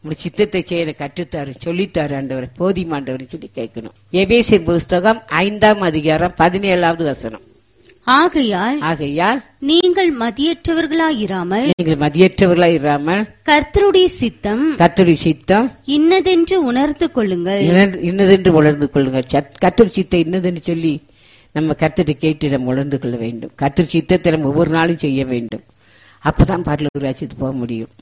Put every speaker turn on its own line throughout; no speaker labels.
உங்க சித்தத்தை செய்ய எனக்கு கற்றுத்தாரு சொல்லித்தாரு ஆண்டவர் போதிமாண்டவர் சொல்லி கேட்கணும் எபேசியர் புஸ்தகம் ஐந்தாம் அதிகாரம் பதினேழாவது வசனம்
ஆகையால்
ஆகையால்
நீங்கள் மதியற்றவர்களாயிராமல்
நீங்கள் மதியற்றவர்களாய் இராமல்
கர்த்தருடைய சித்தம்
கத்தரி சித்தம்
இன்னதென்று உணர்ந்து கொள்ளுங்கள்
இன்னது- இன்னதென்று உணர்ந்து கொள்ளுங்க கத்தர் சித்தை இன்னதென்று சொல்லி நம்ம கத்தரை கேட்டு நம்ம உணர்ந்து கொள்ள வேண்டும் கத்தர் சித்தத்தை நம்ம ஒவ்வொரு நாளும் செய்ய வேண்டும் அப்பதான் பரலூர் ராஜ்யத்துக்கு போக முடியும்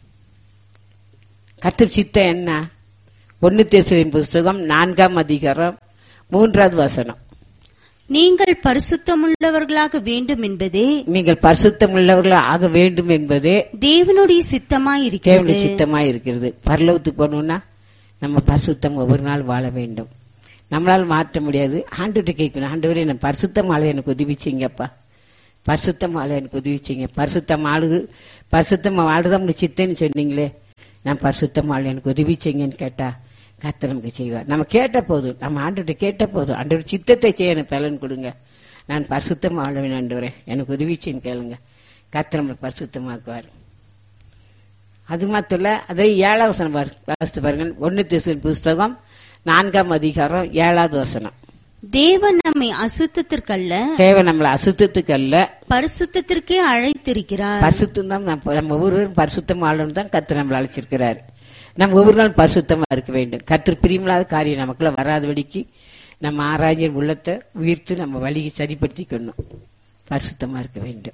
கத்தர் சித்தம் என்ன ஒன்னு தேசரின் புஸ்தகம் நான்காம் அதிகாரம் மூன்றாவது வசனம்
நீங்கள் பரிசுத்தமுள்ளவர்களாக வேண்டும் என்பதே
நீங்கள் பரிசுத்தம் உள்ளவர்களாக ஆக வேண்டும் என்பதே
தேவனுடைய சித்தமாயிருக்கிறது
தேவனுடைய சித்தமா இருக்கிறது பரலோகத்துக்கு போகணும்னா நம்ம பரிசுத்தம் ஒவ்வொரு நாள் வாழ வேண்டும் நம்மளால மாற்ற முடியாது ஆண்டுகிட்ட கேட்கணும் ஆண்டவரே நான் பரிசுத்தம் ஆள எனக்கு உதவி செய்யுங்கப்பா பரிசுத்தம் ஆள எனக்கு உதவி செய்யுங்க பரிசுத்தம் ஆளு பரிசுத்தம் ஆளுதான் உங்க சித்தன்னு சொன்னீங்களே நான் பரிசுத்தம் ஆள எனக்கு உதவி செய்யுங்கன்னு கேட்டா கர்த்தர் நமக்கு செய்வார் நம்ம கேட்ட போதும் நம்ம ஆண்டுகிட்ட கேட்ட போதும் ஆண்டவர் சித்தத்தை செய்ய எனக்கு பலன் கொடுங்க நான் பரிசுத்தம் ஆளுவேன் ஆண்டவரே எனக்கு உதவி செய்யுன்னு கேளுங்க கர்த்தர் நம்மளை பரிசுத்தமாக்குவார் அது மாத்திரம் இல்ல அதை ஏழாவது வசனம் பாரு- வாசித்து பாருங்க ஒன்னு திசையின் புஸ்தகம் நான்காம் அதிகாரம் ஏழாவது வசனம்
தேவன் நம்மை அசுத்தத்திற்கல்ல
தேவை நம்மளை அசுத்தத்துக்கு அல்ல
பரிசுத்தத்திற்கே அழைத்திருக்கிறார்
பரிசுத்தம் தான் நம்ம நம்ம ஒவ்வொருவரும் பரிசுத்தம் ஆளும் தான் கத்து நம்மளை அழைச்சிருக்கிறார் நம்ம ஒவ்வொரு நாள் பரிசுத்தமா இருக்க வேண்டும் கத்திர பிரியமில்லாத காரியம் நமக்குள்ள வராதபடிக்கு நம்ம ஆராய்ஞர் உள்ளத்தை உயிர்த்து நம்ம வழியை சரிப்படுத்திக்கணும் பரிசுத்தமா இருக்க வேண்டும்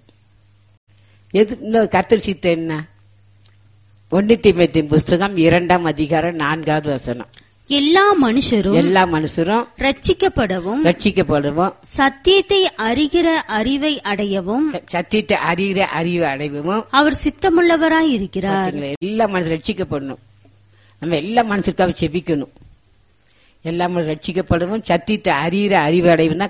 எது இன்னும் கத்தர் சித்தம் என்ன ஒன்னு தீமத்தின் புஸ்தகம் இரண்டாம் அதிகாரம் நான்காவது வசனம்
எல்லா மனுஷரும்
எல்லா மனுஷரும்
ரட்சிக்கப்படவும்
ரட்சிக்கப்படுவோம்
சத்தியத்தை அறிகிற அறிவை அடையவும்
சத்தியத்தை அறிகிற அறிவு அடைவும்
அவர் சித்தமுள்ளவராய் இருக்கிறார்
பாத்தீங்களா? எல்லா மனுஷன் ரட்சிக்கப்படணும் நம்ம எல்லா மனுஷருக்காக செபிக்கணும் எல்லா மனுஷன் ரட்சிக்கப்படணும் சத்தியத்தை அறிகிற அறிவு அடைவும் தான்